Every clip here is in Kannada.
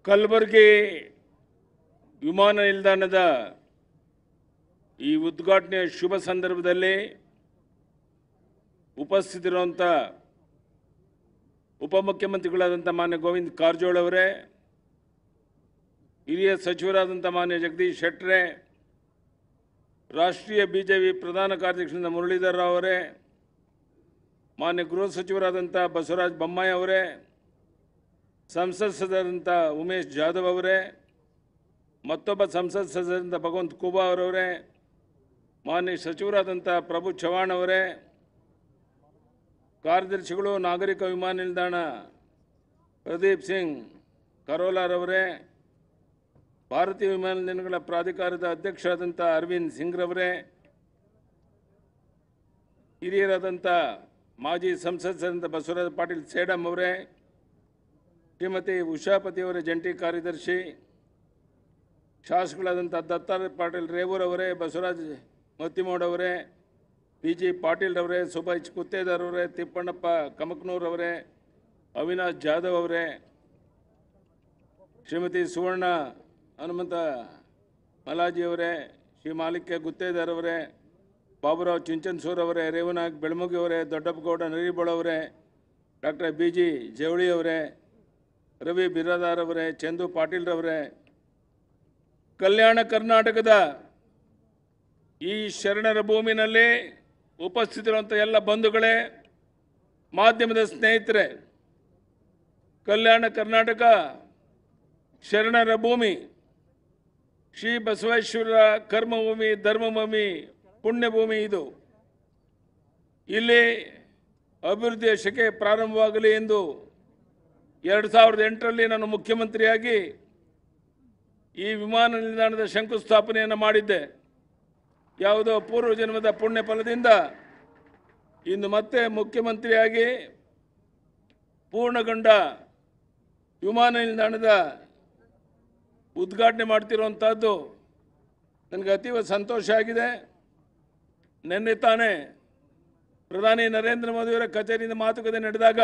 ಕಲಬುರಗಿ ವಿಮಾನ ನಿಲ್ದಾಣದ ಈ ಉದ್ಘಾಟನೆಯ ಶುಭ ಸಂದರ್ಭದಲ್ಲಿ ಉಪಸ್ಥಿತಿರುವಂಥ ಉಪಮುಖ್ಯಮಂತ್ರಿಗಳಾದಂಥ ಮಾನ್ಯ ಗೋವಿಂದ್ ಕಾರಜೋಳ ಅವರೇ ಹಿರಿಯ ಸಚಿವರಾದಂಥ ಮಾನ್ಯ ಜಗದೀಶ್ ಶೆಟ್ಟರೆ ರಾಷ್ಟ್ರೀಯ ಬಿಜೆಪಿ ಪ್ರಧಾನ ಕಾರ್ಯದರ್ಶಿಯಿಂದ ಮುರಳೀಧರ್ ರಾವ್ ಅವರೇ ಮಾನ್ಯ ಗೃಹ ಸಚಿವರಾದಂಥ ಬಸವರಾಜ ಬೊಮ್ಮಾಯಿ ಅವರೇ ಸಂಸತ್ ಸದಸ್ಯರಾದಂಥ ಉಮೇಶ್ ಜಾಧವ್ ಅವರೇ ಮತ್ತೊಬ್ಬ ಸಂಸತ್ ಸದಸ್ಯರಾದಂಥ ಭಗವಂತ್ ಖೂಬಾ ಅವರವರೇ ಮಾನ್ಯ ಸಚಿವರಾದಂಥ ಪ್ರಭು ಚವ್ಹಾಣ್ ಅವರೇ ಕಾರ್ಯದರ್ಶಿಗಳು ನಾಗರಿಕ ವಿಮಾನ ನಿಲ್ದಾಣ ಪ್ರದೀಪ್ ಸಿಂಗ್ ಕರೋಲಾರವರೇ ಭಾರತೀಯ ವಿಮಾನ ನಿಲ್ದಾಣಗಳ ಪ್ರಾಧಿಕಾರದ ಅಧ್ಯಕ್ಷರಾದಂಥ ಅರವಿಂದ್ ಸಿಂಗ್ರವರೇ ಹಿರಿಯರಾದಂಥ ಮಾಜಿ ಸಂಸದರಾದಂಥ ಬಸವರಾಜ ಪಾಟೀಲ್ ಸೇಡಂ ಅವರೇ ಶ್ರೀಮತಿ ಉಷಾಪತಿ ಅವರ ಜಂಟಿ ಕಾರ್ಯದರ್ಶಿ ಶಾಸಕರಾದಂಥ ದತ್ತಾರ ಪಾಟೀಲ್ ರೇವೂರ್ ಅವರೇ ಬಸವರಾಜ್ ಮತ್ತಿಮೋಡ್ ಅವರೇ ಪಿ ಜಿ ಪಾಟೀಲ್ ಅವರೇ ಸುಭಾಷ್ ಕುತ್ತೇದಾರ್ ಅವರೇ ತಿಪ್ಪಣ್ಣಪ್ಪ ಕಮಕ್ನೂರ್ ಅವರೇ ಅವಿನಾಶ್ ಜಾಧವ್ ಅವರೇ ಶ್ರೀಮತಿ ಸುವರ್ಣ ಹನುಮಂತ ಮಲಾಜಿ ಅವರೇ ಶ್ರೀ ಮಾಲಿಕ್ಯ ಗುತ್ತೇದಾರ್ ಅವರೇ ಬಾಬುರಾವ್ ಚಿಂಚನ್ಸೂರ್ ಅವರೇ ರೇವನಾಗ್ ಬೆಳಮುಗಿ ಅವರೇ ದೊಡ್ಡಪ್ಪಗೌಡ ನರಿಬೋಳ ಅವರೇ ಡಾಕ್ಟರ್ ಬಿ ಜಿ ಜವಳಿ ಅವರೇ ರವಿ ಬಿರಾದಾರ್ ಅವರೇ ಚಂದು ಪಾಟೀಲ್ ರವರೇ ಕಲ್ಯಾಣ ಕರ್ನಾಟಕದ ಈ ಶರಣರ ಭೂಮಿನಲ್ಲಿ ಉಪಸ್ಥಿತಿರುವಂಥ ಎಲ್ಲ ಬಂಧುಗಳೇ ಮಾಧ್ಯಮದ ಸ್ನೇಹಿತರೆ ಕಲ್ಯಾಣ ಕರ್ನಾಟಕ ಶರಣರ ಭೂಮಿ ಶ್ರೀ ಬಸವೇಶ್ವರ ಕರ್ಮಭೂಮಿ ಧರ್ಮಭೂಮಿ ಪುಣ್ಯಭೂಮಿ ಇದು ಇಲ್ಲಿ ಅಭಿವೃದ್ಧಿಯ ಶಕೆ ಪ್ರಾರಂಭವಾಗಲಿ ಎಂದು ಎರಡು ಸಾವಿರದ ಎಂಟರಲ್ಲಿ ನಾನು ಮುಖ್ಯಮಂತ್ರಿಯಾಗಿ ಈ ವಿಮಾನ ನಿಲ್ದಾಣದ ಶಂಕುಸ್ಥಾಪನೆಯನ್ನು ಮಾಡಿದ್ದೆ ಯಾವುದೋ ಪೂರ್ವ ಜನ್ಮದ ಪುಣ್ಯ ಫಲದಿಂದ ಇಂದು ಮತ್ತೆ ಮುಖ್ಯಮಂತ್ರಿಯಾಗಿ ಪೂರ್ಣಗೊಂಡ ವಿಮಾನ ನಿಲ್ದಾಣದ ಉದ್ಘಾಟನೆ ಮಾಡ್ತಿರುವಂಥದ್ದು ನನಗೆ ಅತೀವ ಸಂತೋಷ ಆಗಿದೆ ನಿನ್ನೆ ತಾನೇ ಪ್ರಧಾನಿ ನರೇಂದ್ರ ಮೋದಿಯವರ ಕಚೇರಿಯಿಂದ ಮಾತುಕತೆ ನಡೆದಾಗ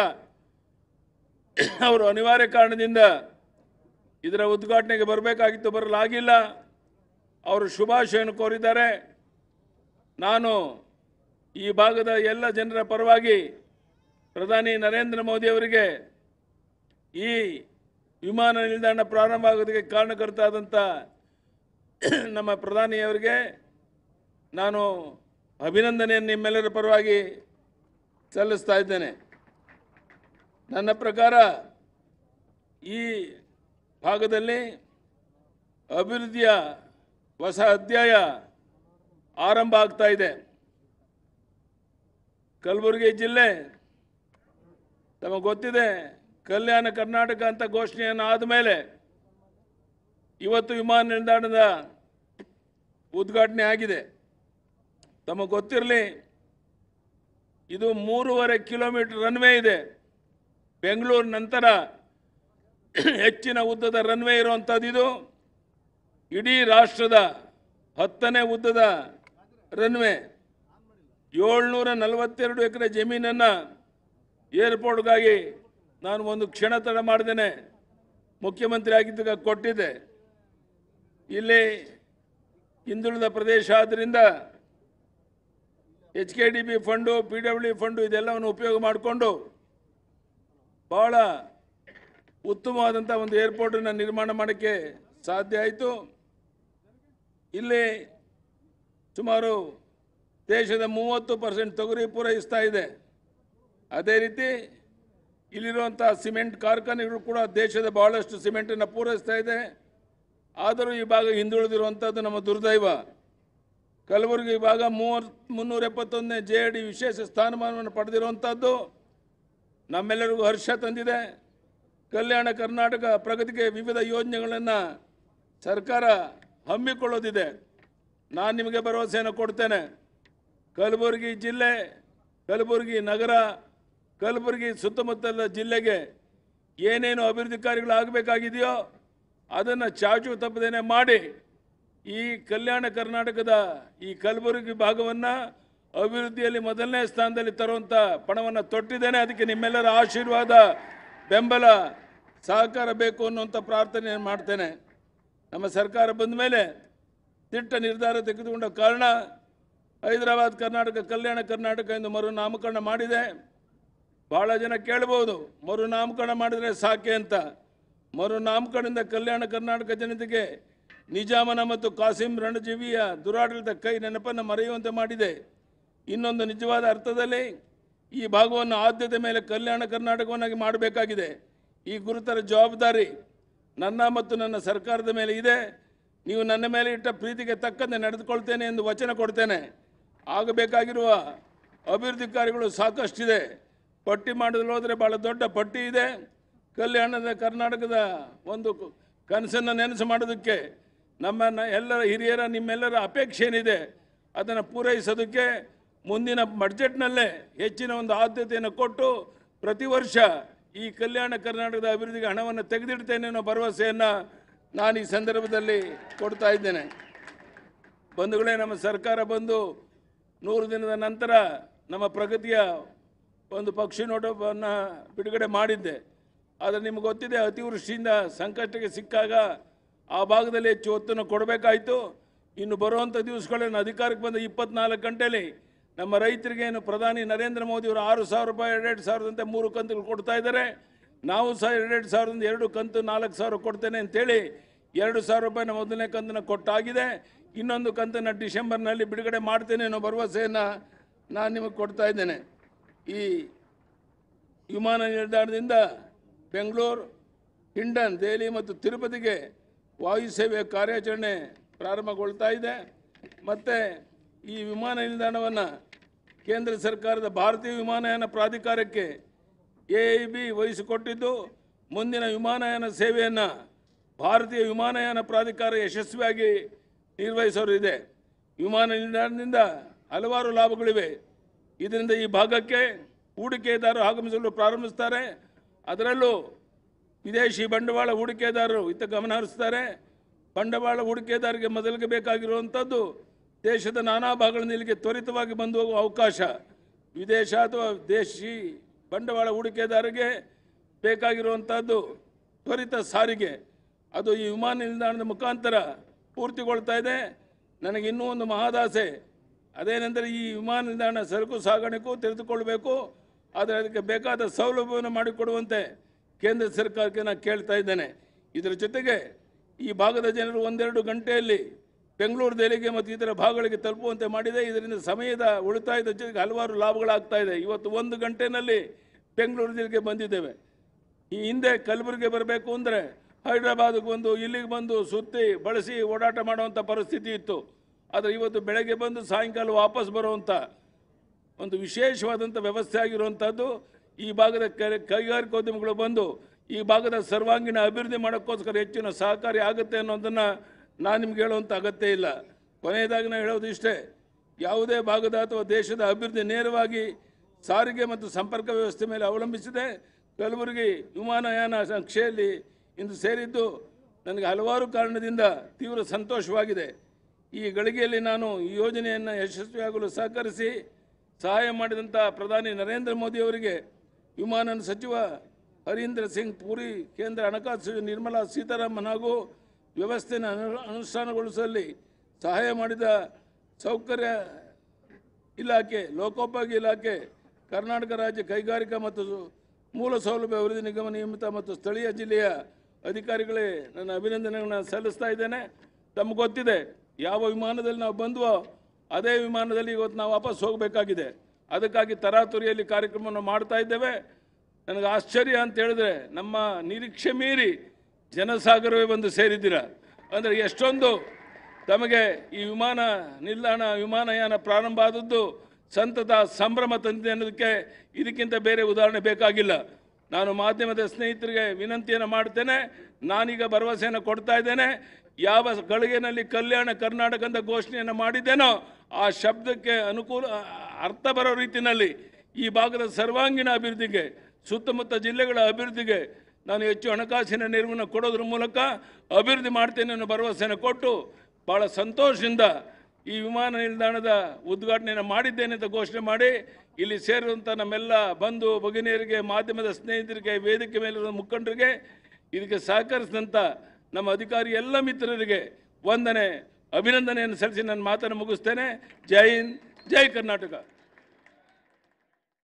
ಅವರು ಅನಿವಾರ್ಯ ಕಾರಣದಿಂದ ಇದರ ಉದ್ಘಾಟನೆಗೆ ಬರಬೇಕಾಗಿತ್ತು ಬರಲಾಗಿಲ್ಲ ಅವರು ಶುಭಾಶಯವನ್ನು ಕೋರಿದ್ದಾರೆ ನಾನು ಈ ಭಾಗದ ಎಲ್ಲ ಜನರ ಪರವಾಗಿ ಪ್ರಧಾನಿ ನರೇಂದ್ರ ಮೋದಿ ಅವರಿಗೆ ಈ ವಿಮಾನ ನಿಲ್ದಾಣ ಪ್ರಾರಂಭ ಆಗೋದಕ್ಕೆ ಕಾರಣಕರ್ತ ಆದಂಥ ನಮ್ಮ ಪ್ರಧಾನಿಯವರಿಗೆ ನಾನು ಅಭಿನಂದನೆಯನ್ನು ನಿಮ್ಮೆಲ್ಲರ ಪರವಾಗಿ ಸಲ್ಲಿಸ್ತಾ ಇದ್ದೇನೆ ನನ್ನ ಪ್ರಕಾರ ಈ ಭಾಗದಲ್ಲಿ ಅಭಿವೃದ್ಧಿಯ ಹೊಸ ಅಧ್ಯಾಯ ಆರಂಭ ಆಗ್ತಾ ಇದೆ ಕಲಬುರಗಿ ಜಿಲ್ಲೆ ತಮಗೆ ಗೊತ್ತಿದೆ ಕಲ್ಯಾಣ ಕರ್ನಾಟಕ ಅಂತ ಘೋಷಣೆಯನ್ನು ಆದಮೇಲೆ ಇವತ್ತು ವಿಮಾನ ನಿಲ್ದಾಣದ ಉದ್ಘಾಟನೆ ಆಗಿದೆ ತಮಗೆ ಗೊತ್ತಿರಲಿ ಇದು ಮೂರುವರೆ ಕಿಲೋಮೀಟರ್ ರನ್ವೇ ಇದೆ ಬೆಂಗಳೂರು ನಂತರ ಹೆಚ್ಚಿನ ಉದ್ದದ ರನ್ವೇ ಇರುವಂಥದ್ದು ಇದು ಇಡೀ ರಾಷ್ಟ್ರದ ಹತ್ತನೇ ಉದ್ದದ ರನ್ವೇ ಏಳ್ನೂರ ನಲವತ್ತೆರಡು ಎಕರೆ ಜಮೀನನ್ನು ಏರ್ಪೋರ್ಟ್ಗಾಗಿ ನಾನು ಒಂದು ಕ್ಷಣ ತಡ ಮಾಡ್ದೇನೆ ಮುಖ್ಯಮಂತ್ರಿ ಆಗಿದ್ದಾಗ ಕೊಟ್ಟಿದ್ದೆ ಇಲ್ಲಿ ಹಿಂದುಳಿದ ಪ್ರದೇಶ ಆದ್ದರಿಂದ H K D B fund P W fund ಇದೆಲ್ಲವನ್ನು ಉಪಯೋಗ ಮಾಡಿಕೊಂಡು ಭಾಳ ಉತ್ತಮವಾದಂಥ ಒಂದು ಏರ್ಪೋರ್ಟನ್ನು ನಿರ್ಮಾಣ ಮಾಡೋಕ್ಕೆ ಸಾಧ್ಯ ಆಯಿತು ಇಲ್ಲಿ ಸುಮಾರು ದೇಶದ ಮೂವತ್ತು ಪರ್ಸೆಂಟ್ ತೊಗರಿ ಪೂರೈಸ್ತಾ ಇದೆ ಅದೇ ರೀತಿ ಇಲ್ಲಿರುವಂಥ ಸಿಮೆಂಟ್ ಕಾರ್ಖಾನೆಗಳು ಕೂಡ ದೇಶದ ಬಹಳಷ್ಟು ಸಿಮೆಂಟನ್ನು ಪೂರೈಸ್ತಾ ಇದೆ ಆದರೂ ಈ ಭಾಗ ಹಿಂದುಳಿದಿರುವಂಥದ್ದು ನಮ್ಮ ದುರ್ದೈವ ಕಲಬುರಗಿ ಭಾಗ ಮೂವತ್ ಮುನ್ನೂರ ಎಪ್ಪತ್ತೊಂದನೇ ಜೆ ಡಿ ವಿಶೇಷ ಸ್ಥಾನಮಾನವನ್ನು ಪಡೆದಿರುವಂಥದ್ದು ನಮ್ಮೆಲ್ಲರಿಗೂ ಹರ್ಷ ತಂದಿದೆ ಕಲ್ಯಾಣ ಕರ್ನಾಟಕ ಪ್ರಗತಿಗೆ ವಿವಿಧ ಯೋಜನೆಗಳನ್ನು ಸರ್ಕಾರ ಹಮ್ಮಿಕೊಳ್ಳೋದಿದೆ ನಾನು ನಿಮಗೆ ಭರವಸೆಯನ್ನು ಕೊಡ್ತೇನೆ ಕಲಬುರಗಿ ಜಿಲ್ಲೆ ಕಲಬುರಗಿ ನಗರ ಕಲಬುರಗಿ ಸುತ್ತಮುತ್ತಲ ಜಿಲ್ಲೆಗೆ ಏನೇನು ಅಭಿವೃದ್ಧಿ ಕಾರ್ಯಗಳು ಆಗಬೇಕಾಗಿದೆಯೋ ಅದನ್ನು ಚಾಚು ತಪ್ಪದೇನೆ ಮಾಡಿ ಈ ಕಲ್ಯಾಣ ಕರ್ನಾಟಕದ ಈ ಕಲಬುರಗಿ ಭಾಗವನ್ನು ಅಭಿವೃದ್ಧಿಯಲ್ಲಿ ಮೊದಲನೇ ಸ್ಥಾನದಲ್ಲಿ ತರುವಂಥ ಪಣವನ್ನು ತೊಟ್ಟಿದ್ದೇನೆ ಅದಕ್ಕೆ ನಿಮ್ಮೆಲ್ಲರ ಆಶೀರ್ವಾದ ಬೆಂಬಲ ಸಹಕಾರ ಬೇಕು ಅನ್ನುವಂಥ ಪ್ರಾರ್ಥನೆ ಮಾಡ್ತೇನೆ ನಮ್ಮ ಸರ್ಕಾರ ಬಂದ ಮೇಲೆ ದಿಟ್ಟ ನಿರ್ಧಾರ ತೆಗೆದುಕೊಂಡ ಕಾರಣ ಹೈದರಾಬಾದ್ ಕರ್ನಾಟಕ ಕಲ್ಯಾಣ ಕರ್ನಾಟಕ ಎಂದು ಮರು ನಾಮಕರಣ ಮಾಡಿದೆ ಬಹಳ ಜನ ಕೇಳ್ಬೋದು ಮರು ನಾಮಕರಣ ಮಾಡಿದರೆ ಸಾಕೆ ಅಂತ ಮರು ನಾಮಕರಣದಿಂದ ಕಲ್ಯಾಣ ಕರ್ನಾಟಕ ಜನತೆಗೆ ನಿಜಾಮನ ಮತ್ತು ಕಾಸಿಂ ರಣಜೀವಿಯ ದುರಾಡಳಿತ ಕೈ ನೆನಪನ್ನು ಮರೆಯುವಂತೆ ಮಾಡಿದೆ ಇನ್ನೊಂದು ನಿಜವಾದ ಅರ್ಥದಲ್ಲಿ ಈ ಭಾಗವನ್ನು ಆದ್ಯತೆ ಮೇಲೆ ಕಲ್ಯಾಣ ಕರ್ನಾಟಕವನ್ನಾಗಿ ಮಾಡಬೇಕಾಗಿದೆ ಈ ಗುರುತರ ಜವಾಬ್ದಾರಿ ನನ್ನ ಮತ್ತು ನನ್ನ ಸರ್ಕಾರದ ಮೇಲೆ ಇದೆ ನೀವು ನನ್ನ ಮೇಲೆ ಇಟ್ಟ ಪ್ರೀತಿಗೆ ತಕ್ಕಂತೆ ನಡೆದುಕೊಳ್ತೇನೆ ಎಂದು ವಚನ ಕೊಡ್ತೇನೆ ಆಗಬೇಕಾಗಿರುವ ಅಭಿವೃದ್ಧಿ ಕಾರ್ಯಗಳು ಸಾಕಷ್ಟಿದೆ ಪಟ್ಟಿ ಮಾಡಲು ಹೋದರೆ ಭಾಳ ದೊಡ್ಡ ಪಟ್ಟಿ ಇದೆ ಕಲ್ಯಾಣದ ಕರ್ನಾಟಕದ ಒಂದು ಕನಸನ್ನು ನೆನಸು ಮಾಡೋದಕ್ಕೆ ನಮ್ಮ ನ- ಎಲ್ಲರ ಹಿರಿಯರ ನಿಮ್ಮೆಲ್ಲರ ಅಪೇಕ್ಷೆ ಏನಿದೆ ಅದನ್ನು ಪೂರೈಸೋದಕ್ಕೆ ಮುಂದಿನ ಬಡ್ಜೆಟ್ನಲ್ಲೇ ಹೆಚ್ಚಿನ ಒಂದು ಆದ್ಯತೆಯನ್ನು ಕೊಟ್ಟು ಪ್ರತಿ ವರ್ಷ ಈ ಕಲ್ಯಾಣ ಕರ್ನಾಟಕದ ಅಭಿವೃದ್ಧಿಗೆ ಹಣವನ್ನು ತೆಗೆದಿಡ್ತೇನೆ ಅನ್ನೋ ಭರವಸೆಯನ್ನು ನಾನು ಈ ಸಂದರ್ಭದಲ್ಲಿ ಕೊಡ್ತಾ ಇದ್ದೇನೆ ಬಂಧುಗಳೇ ನಮ್ಮ ಸರ್ಕಾರ ಬಂದು ನೂರು ದಿನದ ನಂತರ ನಮ್ಮ ಪ್ರಗತಿಯ ಒಂದು ಪಕ್ಷಿ ನೋಟವನ್ನು ಬಿಡುಗಡೆ ಮಾಡಿದ್ದೆ ಆದರೆ ನಿಮ್ಗೆ ಗೊತ್ತಿದೆ ಅತಿವೃಷ್ಟಿಯಿಂದ ಸಂಕಷ್ಟಕ್ಕೆ ಸಿಕ್ಕಾಗ ಆ ಭಾಗದಲ್ಲಿ ಹೆಚ್ಚು ಒತ್ತನ್ನು ಕೊಡಬೇಕಾಯಿತು ಇನ್ನು ಬರುವಂಥ ದಿವಸಗಳನ್ನು ಅಧಿಕಾರಕ್ಕೆ ಬಂದ ಇಪ್ಪತ್ನಾಲ್ಕು ಗಂಟೆಯಲ್ಲಿ ನಮ್ಮ ರೈತರಿಗೆ ಏನು ಪ್ರಧಾನಿ ನರೇಂದ್ರ ಮೋದಿಯವರು ಆರು ಸಾವಿರ ರೂಪಾಯಿ ಎರಡೆರಡು ಸಾವಿರದಂತೆ ಮೂರು ಕಂತುಗಳು ಕೊಡ್ತಾ ಇದ್ದಾರೆ ನಾವು ಸಹ ಎರಡೆರಡು ಸಾವಿರದಿಂದ ಎರಡು ಕಂತು ನಾಲ್ಕು ಸಾವಿರ ಕೊಡ್ತೇನೆ ಅಂತೇಳಿ ಎರಡು ಸಾವಿರ ರೂಪಾಯಿನ ಮೊದಲನೇ ಕಂತನ್ನು ಕೊಟ್ಟಾಗಿದೆ ಇನ್ನೊಂದು ಕಂತನ್ನು ಡಿಸೆಂಬರ್ನಲ್ಲಿ ಬಿಡುಗಡೆ ಮಾಡ್ತೇನೆ ಅನ್ನೋ ಭರವಸೆಯನ್ನು ನಾನು ನಿಮಗೆ ಕೊಡ್ತಾ ಇದ್ದೇನೆ ಈ ವಿಮಾನ ನಿಲ್ದಾಣದಿಂದ ಬೆಂಗಳೂರು ಹಿಂಡನ್ ದೆಹಲಿ ಮತ್ತು ತಿರುಪತಿಗೆ ವಾಯುಸೇವೆ ಕಾರ್ಯಾಚರಣೆ ಪ್ರಾರಂಭಗೊಳ್ತಾ ಇದೆ ಮತ್ತು ಈ ವಿಮಾನ ನಿಲ್ದಾಣವನ್ನು ಕೇಂದ್ರ ಸರ್ಕಾರದ ಭಾರತೀಯ ವಿಮಾನಯಾನ ಪ್ರಾಧಿಕಾರಕ್ಕೆ ಎ ಐ ಬಿ ವಹಿಸಿಕೊಟ್ಟಿದ್ದು ಮುಂದಿನ ವಿಮಾನಯಾನ ಸೇವೆಯನ್ನು ಭಾರತೀಯ ವಿಮಾನಯಾನ ಪ್ರಾಧಿಕಾರ ಯಶಸ್ವಿಯಾಗಿ ನಿರ್ವಹಿಸೋರು ಇದೆ ವಿಮಾನ ನಿಲ್ದಾಣದಿಂದ ಹಲವಾರು ಲಾಭಗಳಿವೆ ಇದರಿಂದ ಈ ಭಾಗಕ್ಕೆ ಹೂಡಿಕೆದಾರರು ಆಗಮಿಸಲು ಪ್ರಾರಂಭಿಸ್ತಾರೆ ಅದರಲ್ಲೂ ವಿದೇಶಿ ಬಂಡವಾಳ ಹೂಡಿಕೆದಾರರು ಇತ್ತ ಗಮನ ಹರಿಸ್ತಾರೆ ಬಂಡವಾಳ ಹೂಡಿಕೆದಾರರಿಗೆ ಮೊದಲಿಗೆ ಬೇಕಾಗಿರುವಂಥದ್ದು ದೇಶದ ನಾನಾ ಭಾಗಗಳಿಂದ ಇಲ್ಲಿಗೆ ತ್ವರಿತವಾಗಿ ಬಂದು ಹೋಗುವ ಅವಕಾಶ ವಿದೇಶ ಅಥವಾ ದೇಶಿ ಬಂಡವಾಳ ಹೂಡಿಕೆದಾರರಿಗೆ ಬೇಕಾಗಿರುವಂಥದ್ದು ತ್ವರಿತ ಸಾರಿಗೆ ಅದು ಈ ವಿಮಾನ ನಿಲ್ದಾಣದ ಮುಖಾಂತರ ಪೂರ್ತಿಗೊಳ್ತಾ ಇದೆ ನನಗೆ ಇನ್ನೂ ಒಂದು ಮಹಾದಾಸೆ ಅದೇನೆಂದರೆ ಈ ವಿಮಾನ ನಿಲ್ದಾಣ ಸರಕು ಸಾಗಾಣಿಕೆಗೂ ತೆರೆದುಕೊಳ್ಬೇಕು ಆದರೆ ಅದಕ್ಕೆ ಬೇಕಾದ ಸೌಲಭ್ಯವನ್ನು ಮಾಡಿಕೊಡುವಂತೆ ಕೇಂದ್ರ ಸರ್ಕಾರಕ್ಕೆ ನಾನು ಕೇಳ್ತಾ ಇದ್ದೇನೆ ಇದರ ಜೊತೆಗೆ ಈ ಭಾಗದ ಜನರು ಒಂದೆರಡು ಗಂಟೆಯಲ್ಲಿ ಬೆಂಗಳೂರು ದೆಹಲಿಗೆ ಮತ್ತು ಇತರ ಭಾಗಗಳಿಗೆ ತಲುಪುವಂತೆ ಮಾಡಿದೆ ಇದರಿಂದ ಸಮಯದ ಉಳಿತಾಯದ ಜೊತೆಗೆ ಹಲವಾರು ಲಾಭಗಳಾಗ್ತಾ ಇದೆ ಇವತ್ತು ಒಂದು ಗಂಟೆನಲ್ಲಿ ಬೆಂಗಳೂರು ದೆಹಲಿಗೆ ಬಂದಿದ್ದೇವೆ ಈ ಹಿಂದೆ ಕಲಬುರಗಿ ಬರಬೇಕು ಅಂದರೆ ಹೈದರಾಬಾದ್ಗೆ ಬಂದು ಇಲ್ಲಿಗೆ ಬಂದು ಸುತ್ತಿ ಬಳಸಿ ಓಡಾಟ ಮಾಡುವಂಥ ಪರಿಸ್ಥಿತಿ ಇತ್ತು ಆದರೆ ಇವತ್ತು ಬೆಳಗ್ಗೆ ಬಂದು ಸಾಯಂಕಾಲ ವಾಪಸ್ ಬರುವಂಥ ಒಂದು ವಿಶೇಷವಾದಂಥ ವ್ಯವಸ್ಥೆ ಆಗಿರುವಂಥದ್ದು ಈ ಭಾಗದ ಕೈ- ಕೈಗಾರಿಕೋದ್ಯಮಿಗಳು ಬಂದು ಈ ಭಾಗದ ಸರ್ವಾಂಗೀಣ ಅಭಿವೃದ್ಧಿ ಮಾಡೋಕ್ಕೋಸ್ಕರ ಹೆಚ್ಚಿನ ಸಹಕಾರಿ ಆಗುತ್ತೆ ಅನ್ನೋದನ್ನು ನಾನು ನಿಮ್ಗೆ ಹೇಳುವಂಥ ಅಗತ್ಯ ಇಲ್ಲ ಕೊನೆಯದಾಗಿ ನಾನು ಹೇಳೋದು ಇಷ್ಟೇ ಯಾವುದೇ ಭಾಗದ ಅಥವಾ ದೇಶದ ಅಭಿವೃದ್ಧಿ ನೇರವಾಗಿ ಸಾರಿಗೆ ಮತ್ತು ಸಂಪರ್ಕ ವ್ಯವಸ್ಥೆ ಮೇಲೆ ಅವಲಂಬಿಸಿದೆ ಕಲಬುರಗಿ ವಿಮಾನಯಾನ ನಕ್ಷೆಯಲ್ಲಿ ಇಂದು ಸೇರಿದ್ದು ನನಗೆ ಹಲವಾರು ಕಾರಣದಿಂದ ತೀವ್ರ ಸಂತೋಷವಾಗಿದೆ ಈ ಗಳಿಗೆಯಲ್ಲಿ ನಾನು ಈ ಯೋಜನೆಯನ್ನು ಯಶಸ್ವಿಯಾಗಲು ಸಹಕರಿಸಿ ಸಹಾಯ ಮಾಡಿದಂಥ ಪ್ರಧಾನಿ ನರೇಂದ್ರ ಮೋದಿ ಅವರಿಗೆ ವಿಮಾನ ಸಚಿವ ಹರೀಂದ್ರ ಸಿಂಗ್ ಪುರಿ ಕೇಂದ್ರ ಹಣಕಾಸು ಸಚಿವೆ ನಿರ್ಮಲಾ ಸೀತಾರಾಮನ್ ಹಾಗೂ ವ್ಯವಸ್ಥೆಯನ್ನು ಅನು ಅನುಷ್ಠಾನಗೊಳಿಸುವಲ್ಲಿ ಸಹಾಯ ಮಾಡಿದ ಸೌಕರ್ಯ ಇಲಾಖೆ ಲೋಕೋಪಯೋಗಿ ಇಲಾಖೆ ಕರ್ನಾಟಕ ರಾಜ್ಯ ಕೈಗಾರಿಕಾ ಮತ್ತು ಮೂಲ ಸೌಲಭ್ಯ ಅಭಿವೃದ್ಧಿ ನಿಗಮ ನಿಯಮಿತ ಮತ್ತು ಸ್ಥಳೀಯ ಜಿಲ್ಲೆಯ ಅಧಿಕಾರಿಗಳೇ ನನ್ನ ಅಭಿನಂದನೆಗಳನ್ನು ಸಲ್ಲಿಸ್ತಾ ಇದ್ದೇನೆ ತಮಗೆ ಗೊತ್ತಿದೆ ಯಾವ ವಿಮಾನದಲ್ಲಿ ನಾವು ಬಂದ್ವೋ ಅದೇ ವಿಮಾನದಲ್ಲಿ ಇವತ್ತು ನಾವು ವಾಪಸ್ ಹೋಗಬೇಕಾಗಿದೆ ಅದಕ್ಕಾಗಿ ತರಾತುರಿಯಲ್ಲಿ ಕಾರ್ಯಕ್ರಮವನ್ನು ಮಾಡ್ತಾ ಇದ್ದೇವೆ ನನಗೆ ಆಶ್ಚರ್ಯ ಅಂತ ಹೇಳಿದ್ರೆ ನಮ್ಮ ನಿರೀಕ್ಷೆ ಮೀರಿ ಜನಸಾಗರವೇ ಬಂದು ಸೇರಿದ್ದೀರ ಅಂದರೆ ಎಷ್ಟೊಂದು ತಮಗೆ ಈ ವಿಮಾನ ನಿಲ್ದಾಣ ವಿಮಾನಯಾನ ಪ್ರಾರಂಭ ಆದದ್ದು ಸಂತತ ಸಂಭ್ರಮ ತಂದಿದೆ ಅನ್ನೋದಕ್ಕೆ ಇದಕ್ಕಿಂತ ಬೇರೆ ಉದಾಹರಣೆ ಬೇಕಾಗಿಲ್ಲ ನಾನು ಮಾಧ್ಯಮದ ಸ್ನೇಹಿತರಿಗೆ ವಿನಂತಿಯನ್ನು ಮಾಡ್ತೇನೆ ನಾನೀಗ ಭರವಸೆಯನ್ನು ಕೊಡ್ತಾ ಇದ್ದೇನೆ ಯಾವ ಗಳಿಗೆನಲ್ಲಿ ಕಲ್ಯಾಣ ಕರ್ನಾಟಕ ಅಂತ ಘೋಷಣೆಯನ್ನು ಮಾಡಿದ್ದೇನೋ ಆ ಶಬ್ದಕ್ಕೆ ಅನುಕೂಲ ಅರ್ಥ ಬರೋ ರೀತಿಯಲ್ಲಿ ಈ ಭಾಗದ ಸರ್ವಾಂಗೀಣ ಅಭಿವೃದ್ಧಿಗೆ ಸುತ್ತಮುತ್ತ ಜಿಲ್ಲೆಗಳ ಅಭಿವೃದ್ಧಿಗೆ ನಾನು ಹೆಚ್ಚು ಹಣಕಾಸಿನ ನೆರವನ್ನು ಕೊಡೋದ್ರ ಮೂಲಕ ಅಭಿವೃದ್ಧಿ ಮಾಡ್ತೇನೆ ಅನ್ನೋ ಭರವಸೆಯನ್ನು ಕೊಟ್ಟು ಭಾಳ ಸಂತೋಷದಿಂದ ಈ ವಿಮಾನ ನಿಲ್ದಾಣದ ಉದ್ಘಾಟನೆಯನ್ನು ಮಾಡಿದ್ದೇನೆ ಅಂತ ಘೋಷಣೆ ಮಾಡಿ ಇಲ್ಲಿ ಸೇರಿರುವಂಥ ನಮ್ಮೆಲ್ಲ ಬಂಧು ಭಗಿನಿಯರಿಗೆ ಮಾಧ್ಯಮದ ಸ್ನೇಹಿತರಿಗೆ ವೇದಿಕೆ ಮೇಲಿರುವ ಮುಖಂಡರಿಗೆ ಇದಕ್ಕೆ ಸಹಕರಿಸಿದಂಥ ನಮ್ಮ ಅಧಿಕಾರಿ ಎಲ್ಲ ಮಿತ್ರರಿಗೆ ವಂದನೆ ಅಭಿನಂದನೆಯನ್ನು ಸಲ್ಲಿಸಿ ನನ್ನ ಮಾತನ್ನು ಮುಗಿಸ್ತೇನೆ ಜೈ ಹಿಂದ್ ಜೈ ಕರ್ನಾಟಕ